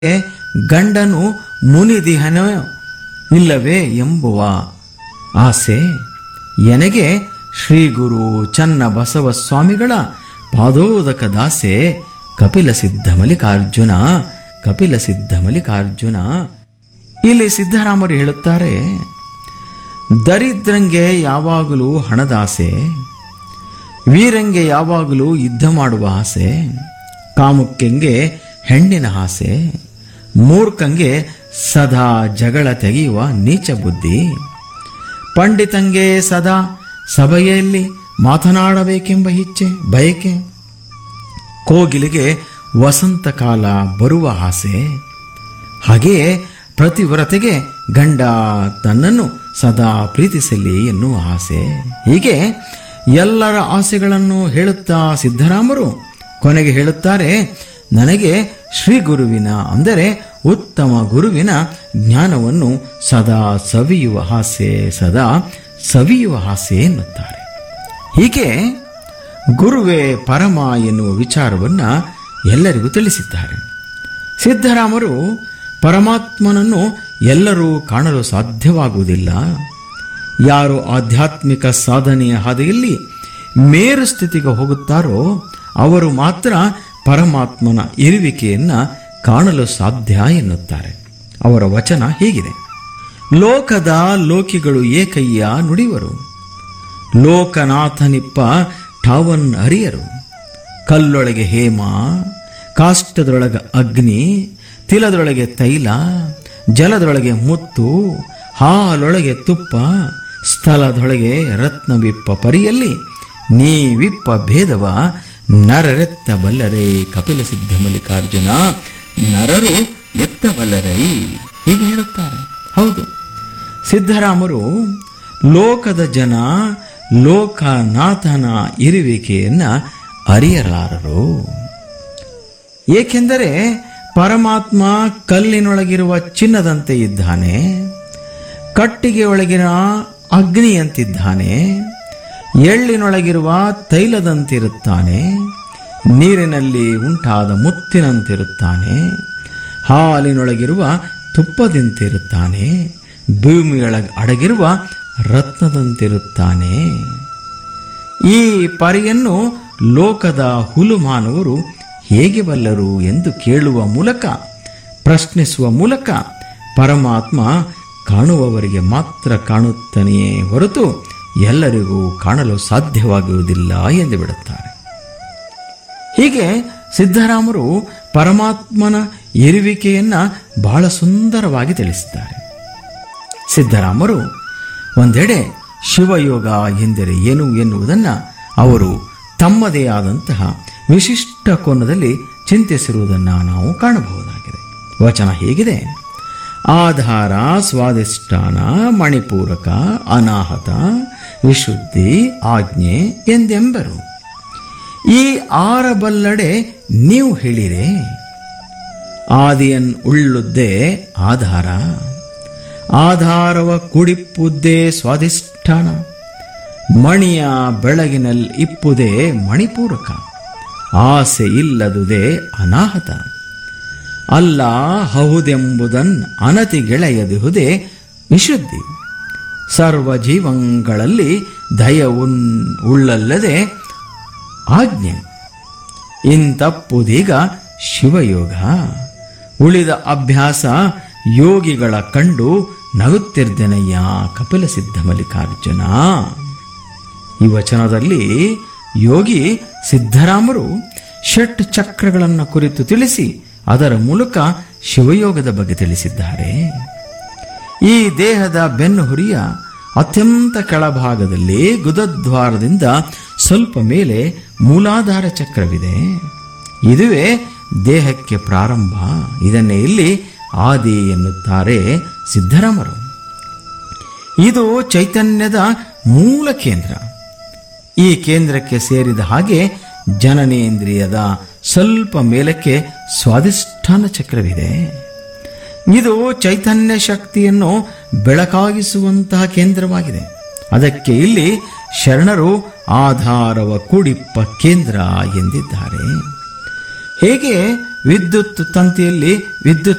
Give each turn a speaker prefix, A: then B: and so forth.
A: ಗಂಡನು ಮುನಿದಿಹನೋ ಇಲ್ಲವೇ ಎಂಬುವ ಆಸೆ ಎನಗೆ ಶ್ರೀ ಗುರು ಚನ್ನ ಬಸವ ಸ್ವಾಮಿಗಳ ಪಾದೋದಕ ದಾಸೆ ಕಪಿಲ ಸಿದ್ಧ ಮಲ್ಲಿಕಾರ್ಜುನ ಕಪಿಲ ಸಿದ್ಧ ಮಲ್ಲಿಕಾರ್ಜುನ ಇಲ್ಲಿ ಸಿದ್ದರಾಮರು ಹೇಳುತ್ತಾರೆ ದರಿದ್ರಂಗೆ ಯಾವಾಗಲೂ ಹಣದಾಸೆ ವೀರಂಗೆ ಯಾವಾಗಲೂ ಯುದ್ಧ ಮಾಡುವ ಆಸೆ ಕಾಮುಕ್ಯಂಗೆ ಹೆಣ್ಣಿನ ಆಸೆ ಮೂರ್ಖಂಗೆ ಸದಾ ಜಗಳ ತೆಗೆಯುವ ನೀಚ ಬುದ್ಧಿ ಪಂಡಿತಂಗೆ ಸದಾ ಸಭೆಯಲ್ಲಿ ಮಾತನಾಡಬೇಕೆಂಬ ಇಚ್ಛೆ ಬಯಕೆ ಕೋಗಿಲಿಗೆ ವಸಂತ ಕಾಲ ಬರುವ ಆಸೆ ಹಾಗೆಯೇ ಪ್ರತಿವ್ರತೆಗೆ ಗಂಡ ತನ್ನನ್ನು ಸದಾ ಪ್ರೀತಿಸಲಿ ಎನ್ನುವ ಆಸೆ ಹೀಗೆ ಎಲ್ಲರ ಆಸೆಗಳನ್ನು ಹೇಳುತ್ತಾ ಸಿದ್ದರಾಮರು ಕೊನೆಗೆ ಹೇಳುತ್ತಾರೆ ನನಗೆ ಶ್ರೀ ಗುರುವಿನ ಅಂದರೆ ಉತ್ತಮ ಗುರುವಿನ ಜ್ಞಾನವನ್ನು ಸದಾ ಸವಿಯುವ ಆಸೆ ಸದಾ ಸವಿಯುವ ಆಸೆ ಎನ್ನುತ್ತಾರೆ ಹೀಗೆ ಗುರುವೇ ಪರಮ ಎನ್ನುವ ವಿಚಾರವನ್ನು ಎಲ್ಲರಿಗೂ ತಿಳಿಸಿದ್ದಾರೆ ಸಿದ್ದರಾಮರು ಪರಮಾತ್ಮನನ್ನು ಎಲ್ಲರೂ ಕಾಣಲು ಸಾಧ್ಯವಾಗುವುದಿಲ್ಲ ಯಾರು ಆಧ್ಯಾತ್ಮಿಕ ಸಾಧನೆಯ ಹಾದಿಯಲ್ಲಿ ಮೇರು ಸ್ಥಿತಿಗೆ ಹೋಗುತ್ತಾರೋ ಅವರು ಮಾತ್ರ ಪರಮಾತ್ಮನ ಇರುವಿಕೆಯನ್ನ ಕಾಣಲು ಸಾಧ್ಯ ಎನ್ನುತ್ತಾರೆ ಅವರ ವಚನ ಹೀಗಿದೆ ಲೋಕದ ಲೋಕಿಗಳು ಏಕಯ್ಯ ನುಡಿವರು ಲೋಕನಾಥನಿಪ್ಪ ಠಾವನ್ ಅರಿಯರು ಕಲ್ಲೊಳಗೆ ಹೇಮ ಕಾಷ್ಟದೊಳಗೆ ಅಗ್ನಿ ತಿಲದೊಳಗೆ ತೈಲ ಜಲದೊಳಗೆ ಮುತ್ತು ಹಾಲೊಳಗೆ ತುಪ್ಪ ಸ್ಥಳದೊಳಗೆ ರತ್ನವಿಪ್ಪ ಪರಿಯಲ್ಲಿ ನೀವಿಪ್ಪ ಭೇದವ ನರರೆತ್ತ ಬಲ್ಲರೇ ಕಪಿಲ ಸಿದ್ಧ ಮಲ್ಲಿಕಾರ್ಜುನ ನರರು ಎತ್ತಬಲ್ಲರೈ ಹೀಗೆ ಹೇಳುತ್ತಾರೆ ಹೌದು ಸಿದ್ದರಾಮರು ಲೋಕದ ಜನ ಲೋಕನಾಥನ ಇರುವಿಕೆಯನ್ನ ಅರಿಯಲಾರರು ಏಕೆಂದರೆ ಪರಮಾತ್ಮ ಕಲ್ಲಿನೊಳಗಿರುವ ಚಿನ್ನದಂತೆ ಇದ್ದಾನೆ ಕಟ್ಟಿಗೆ ಒಳಗಿನ ಅಗ್ನಿಯಂತಿದ್ದಾನೆ ಎಳ್ಳಿನೊಳಗಿರುವ ತೈಲದಂತಿರುತ್ತಾನೆ ನೀರಿನಲ್ಲಿ ಉಂಟಾದ ಮುತ್ತಿನಂತಿರುತ್ತಾನೆ ಹಾಲಿನೊಳಗಿರುವ ತುಪ್ಪದಂತಿರುತ್ತಾನೆ ಭೂಮಿಯೊಳಗೆ ಅಡಗಿರುವ ರತ್ನದಂತಿರುತ್ತಾನೆ ಈ ಪರಿಯನ್ನು ಲೋಕದ ಹುಲುಮಾನವರು ಹೇಗೆ ಬಲ್ಲರು ಎಂದು ಕೇಳುವ ಮೂಲಕ ಪ್ರಶ್ನಿಸುವ ಮೂಲಕ ಪರಮಾತ್ಮ ಕಾಣುವವರಿಗೆ ಮಾತ್ರ ಕಾಣುತ್ತಾನೆಯೇ ಹೊರತು ಎಲ್ಲರಿಗೂ ಕಾಣಲು ಸಾಧ್ಯವಾಗುವುದಿಲ್ಲ ಎಂದು ಬಿಡುತ್ತಾರೆ ಹೀಗೆ ಸಿದ್ದರಾಮರು ಪರಮಾತ್ಮನ ಇರುವಿಕೆಯನ್ನ ಬಹಳ ಸುಂದರವಾಗಿ ತಿಳಿಸಿದ್ದಾರೆ ಸಿದ್ದರಾಮರು ಒಂದೆಡೆ ಶಿವಯೋಗ ಎಂದರೆ ಏನು ಎನ್ನುವುದನ್ನು ಅವರು ತಮ್ಮದೇ ಆದಂತಹ ವಿಶಿಷ್ಟ ಕೋನದಲ್ಲಿ ಚಿಂತಿಸಿರುವುದನ್ನು ನಾವು ಕಾಣಬಹುದಾಗಿದೆ ವಚನ ಹೇಗಿದೆ ಆಧಾರ ಸ್ವಾದಿಷ್ಠಾನ ಮಣಿಪೂರಕ ಅನಾಹತ ವಿಶುದ್ಧಿ ಆಜ್ಞೆ ಎಂದೆಂಬರು ಈ ಆರಬಲ್ಲಡೆ ನೀವು ಹೇಳಿರೆ ಆದಿಯನ್ ಉಳ್ಳುದ್ದೇ ಆಧಾರ ಆಧಾರವ ಕುಡಿಪ್ಪುದ್ದೇ ಸ್ವಾದಿಷ್ಠಾನ ಮಣಿಯ ಬೆಳಗಿನಲ್ಲಿ ಇಪ್ಪುದೇ ಮಣಿಪೂರಕ ಆಸೆ ಇಲ್ಲದುದೇ ಅನಾಹತ ಅಲ್ಲ ಹೌದೆಂಬುದನ್ ಅನತಿ ಗೆಳೆಯದಿಹುದೇ ವಿಶುದ್ಧಿ ಸರ್ವ ಜೀವಂಗಳಲ್ಲಿ ದಯ ಉನ್ ಉಳ್ಳಲ್ಲದೆ ಆಜ್ಞೆ ಇಂತಪ್ಪುದೀಗ ಶಿವಯೋಗ ಉಳಿದ ಅಭ್ಯಾಸ ಯೋಗಿಗಳ ಕಂಡು ನಗುತ್ತಿರ್ದೆನಯ್ಯ ಕಪಿಲ ಸಿದ್ಧ ಮಲ್ಲಿಕಾರ್ಜುನ ಈ ವಚನದಲ್ಲಿ ಯೋಗಿ ಸಿದ್ದರಾಮರು ಷಟ್ ಚಕ್ರಗಳನ್ನು ಕುರಿತು ತಿಳಿಸಿ ಅದರ ಮೂಲಕ ಶಿವಯೋಗದ ಬಗ್ಗೆ ತಿಳಿಸಿದ್ದಾರೆ ಈ ದೇಹದ ಬೆನ್ನು ಹುರಿಯ ಅತ್ಯಂತ ಕೆಳಭಾಗದಲ್ಲಿ ಗುದದ್ವಾರದಿಂದ ಸ್ವಲ್ಪ ಮೇಲೆ ಮೂಲಾಧಾರ ಚಕ್ರವಿದೆ ಇದುವೇ ದೇಹಕ್ಕೆ ಪ್ರಾರಂಭ ಇದನ್ನೇ ಇಲ್ಲಿ ಆದಿ ಎನ್ನುತ್ತಾರೆ ಸಿದ್ದರಾಮರು ಇದು ಚೈತನ್ಯದ ಮೂಲ ಕೇಂದ್ರ ಈ ಕೇಂದ್ರಕ್ಕೆ ಸೇರಿದ ಹಾಗೆ ಜನನೇಂದ್ರಿಯದ ಸ್ವಲ್ಪ ಮೇಲಕ್ಕೆ ಸ್ವಾದಿಷ್ಠಾನ ಚಕ್ರವಿದೆ ಇದು ಚೈತನ್ಯ ಶಕ್ತಿಯನ್ನು ಬೆಳಕಾಗಿಸುವಂತಹ ಕೇಂದ್ರವಾಗಿದೆ ಅದಕ್ಕೆ ಇಲ್ಲಿ ಶರಣರು ಆಧಾರವ ಕೂಡಿಪ್ಪ ಕೇಂದ್ರ ಎಂದಿದ್ದಾರೆ ಹೇಗೆ ವಿದ್ಯುತ್ ತಂತಿಯಲ್ಲಿ ವಿದ್ಯುತ್